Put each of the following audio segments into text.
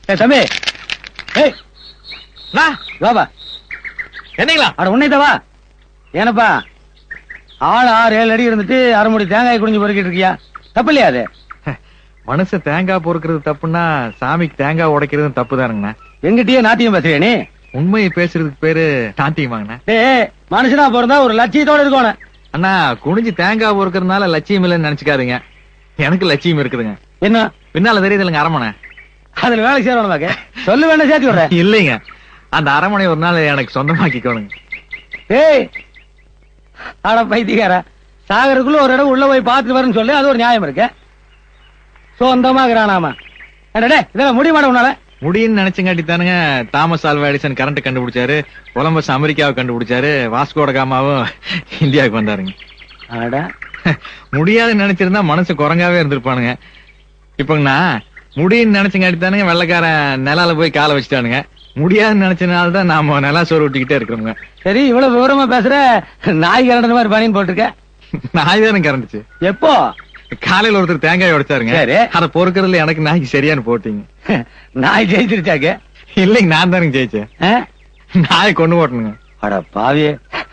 ஏய் தம்பி ஏய் அண்ணா, வாபா என்னங்களா அட உன்னைத்தவா ஏனப்பா ஆள் ஆறு ஏழு அடி இருந்துட்டு அரை முடி தேங்காய் குடிஞ்சு பொறுக்கிட்டு இருக்கியா தப்பு இல்லையா அது மனுஷன் தேங்காய் பொறுக்கிறது தப்புன்னா சாமிக்கு தேங்காய் உடைக்கிறதும் தப்பு தானுங்கண்ணா எங்கிட்டயே நாட்டியம் பேசுறியா நீ உண்மையை பேசுறதுக்கு பேரு நாட்டியமாங்கண்ணா ஏய் மனுஷனா பிறந்தா ஒரு லட்சியத்தோட இருக்கணும் அண்ணா குனிஞ்சு தேங்காய் பொறுக்கிறதுனால லட்சியம் இல்லைன்னு நினைச்சுக்காதீங்க எனக்கு லட்சியம் இருக்குதுங்க என்ன பின்னால தெரியுதுலங்க அரமனை அதுல வேலை சேரணுமாக்க சொல்லு வேணா சேர்த்து விடுறேன் இல்லைங்க அந்த அரமனை ஒரு நாள் எனக்கு சொந்தமாக்கிக்கோணுங்க ஏய் அட பைத்தியக்கார சாகருக்குள்ள ஒரு இடம் உள்ள போய் பார்த்துட்டு வரேன்னு சொல்லி அது ஒரு நியாயம் இருக்கு சொந்தமாக்குறானாமா என்னடே இதெல்லாம் முடிய மாட்டேன் உன்னால முடியும்னு நினைச்சங்காட்டி தானுங்க தாமஸ் ஆல்வா எடிசன் கரண்ட் கண்டுபிடிச்சாரு கொலம்பஸ் அமெரிக்காவை கண்டுபிடிச்சாரு வாஸ்கோட காமாவும் இந்தியாவுக்கு வந்தாருங்க அட முடியாதுன்னு நினைச்சிருந்தா மனசு குரங்காவே இருந்திருப்பானுங்க இப்பங்கண்ணா முடியும்னு நினைச்சங்காட்டி தானுங்க வெள்ளக்காரன் நிலால போய் காலை வச்சுட்டானுங்க முடியாதுன்னு நினைச்சனால தான் நாம நிலா சோறு விட்டுக்கிட்டே இருக்கிறோங்க சரி இவ்வளவு விவரமா பேசுற நாய் கரண்ட மாதிரி பனியன் போட்டிருக்க நாய் தானே கறந்துச்சு எப்போ காலையில ஒருத்தர் தேங்காய் உடைச்சாருங்க சரி. அத பொறுக்கிறதுல எனக்கு நாய்க்கு சரியானு போட்டீங்க நாய் ஜெயிச்சிருச்சாக்க இல்லைங்க நான் தானுங்க ஜெயிச்சேன் ஆ? நாயை கொண்டு போட்டணுங்க அட பாவியே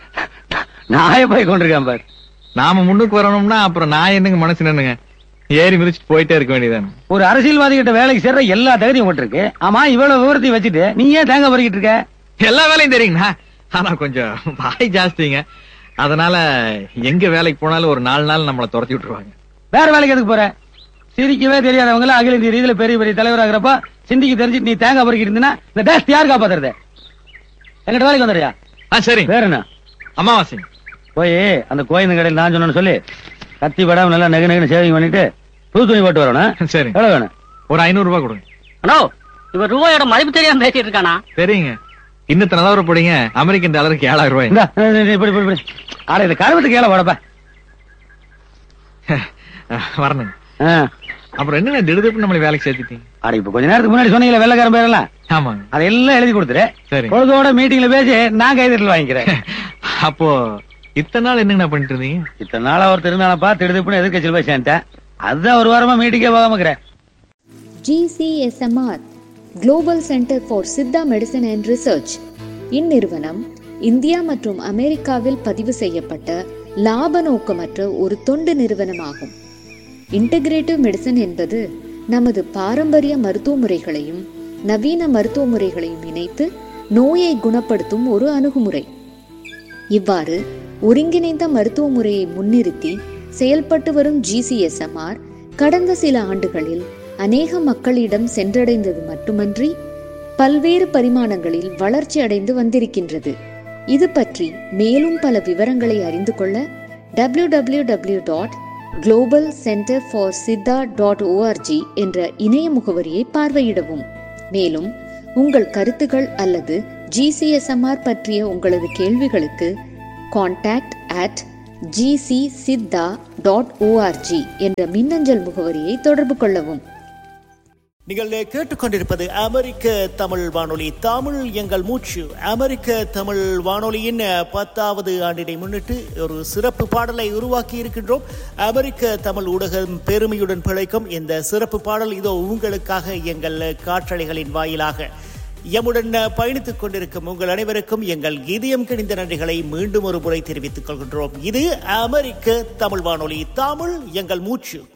நாயை போய் கொண்டிருக்கான் பாரு நாம முன்னுக்கு வரணும்னா அப்புறம் நான் என்னங்க மனசு நின்னுங்க ஏறி மிதிச்சுட்டு போயிட்டே இருக்க வேண்டியதானே ஒரு அரசியல்வாதி கிட்ட வேலைக்கு சேர்ற எல்லா தகுதியும் போட்டிருக்கு ஆமா இவ்வளவு விவரத்தையும் வச்சுட்டு நீ ஏன் தேங்காய் பறிக்கிட்டு இருக்க எல்லா வேலையும் தெரியுங்கண்ணா ஆனா கொஞ்சம் வாய் ஜாஸ்திங்க அதனால எங்க வேலைக்கு போனாலும் ஒரு நாலு நாள் நம்மள துரத்தி விட்டுருவாங்க வேற வேலைக்கு எதுக்கு போற சிரிக்கவே தெரியாதவங்கள அகில இந்திய ரீதியில பெரிய பெரிய தலைவராகிறப்ப சிந்திக்கு தெரிஞ்சுட்டு நீ தேங்காய் பறிக்கிட்டு இருந்தீன்னா இந்த டேஸ்ட் யார் காப்பாத்துறது எங்கிட்ட வேலைக்கு வந்துடுறியா ஆ சரி வேற என்ன அமாவாசை போய் அந்த கோயில் கடையில் நான் சொன்னேன்னு சொல்லி கத்தி படாம நல்லா நெகு நெகுன்னு சேவிங் பண்ணிட்டு புது துணி போட்டு வரணும் சரி எவ்வளவு வேணும் ஒரு ஐநூறு ரூபாய் கொடுங்க ஹலோ இவர் ரூபாயோட மதிப்பு தெரியாம பேசிட்டு இருக்கானா சரிங்க இன்னத்த நிலவரம் போடுங்க அமெரிக்கன் டாலருக்கு ஏழாயிரம் ரூபாய் இந்த இப்படி இப்படி இப்படி ஆட இது கருவத்துக்கு கீழே போடப்பா வரணுங்க ஆ. அப்புறம் என்னங்க திடுதிப்பு நம்மளை வேலைக்கு சேர்த்துட்டீங்க அட இப்ப கொஞ்ச நேரத்துக்கு முன்னாடி சொன்னீங்களே வெள்ளக்காரன் பேரெல்லாம் ஆமாங்க அதெல்லாம் எழுதி கொடுத்துரு சரி பொழுதோட மீட்டிங்ல பேசி நான் கைதட்டல் வாங்கிக்கிறேன் அப்போ இத்தனை நாள் என்னங்கண்ணா பண்ணிட்டு இருந்தீங்க இத்தனை நாளா ஒருத்தர் இருந்தானப்பா திடுதிப்புன்னு எதிர்க்கட்சியில் போய் சேர்ந்தேன் அதுதான் ஒரு வாரமா மீட்டிங்கே போகாம இருக்கிறேன் GCSMR Global Center for Siddha medicine and research இந்நிறுவனம் இந்தியா மற்றும் அமெரிக்காவில் பதிவு செய்யப்பட்ட லாப நோக்கமற்ற ஒரு தொண்டு நிறுவனமாகும் இன்டகிரேட்டிவ் மெடிசன் என்பது நமது பாரம்பரிய மருத்துவ முறைகளையும் நவீன மருத்துவ முறைகளையும் இணைத்து நோயை குணப்படுத்தும் ஒரு அணுகுமுறை இவ்வாறு ஒருங்கிணைந்த மருத்துவ முறையை முன்னிறுத்தி செயல்பட்டு வரும் ஜிசிஎஸ்எம்ஆர் கடந்த சில ஆண்டுகளில் அநேக மக்களிடம் சென்றடைந்தது மட்டுமன்றி பல்வேறு பரிமாணங்களில் வளர்ச்சி அடைந்து வந்திருக்கின்றது இது பற்றி மேலும் பல விவரங்களை அறிந்து கொள்ள W W W dot global center for Siddha dot ORG என்ற இணைய முகவரியை பார்வையிடவும் மேலும் உங்கள் கருத்துகள் அல்லது ஜிசிஎஸ்எம்ஆர் பற்றிய உங்களது கேள்விகளுக்கு contact at GC Siddha dot ORG என்ற மின்னஞ்சல் முகவரியை தொடர்பு கொள்ளவும் நீங்கள் கேட்டுக்கொண்டிருப்பது அமெரிக்க தமிழ் வானொலி தமிழ் எங்கள் மூச்சு அமெரிக்க தமிழ் வானொலியின் பத்தாவது ஆண்டினை முன்னிட்டு ஒரு சிறப்பு பாடலை உருவாக்கி இருக்கின்றோம் அமெரிக்க தமிழ் ஊடகம் பெருமையுடன் பிழைக்கும் இந்த சிறப்பு பாடல் இதோ உங்களுக்காக எங்கள் காற்றலைகளின் வாயிலாக எம்முடன் பயணித்துக் கொண்டிருக்கும் உங்கள் அனைவருக்கும் எங்கள் இதயம் கிணிந்த நன்றிகளை மீண்டும் ஒரு முறை தெரிவித்துக் கொள்கின்றோம் இது அமெரிக்க தமிழ் வானொலி தமிழ் எங்கள் மூச்சு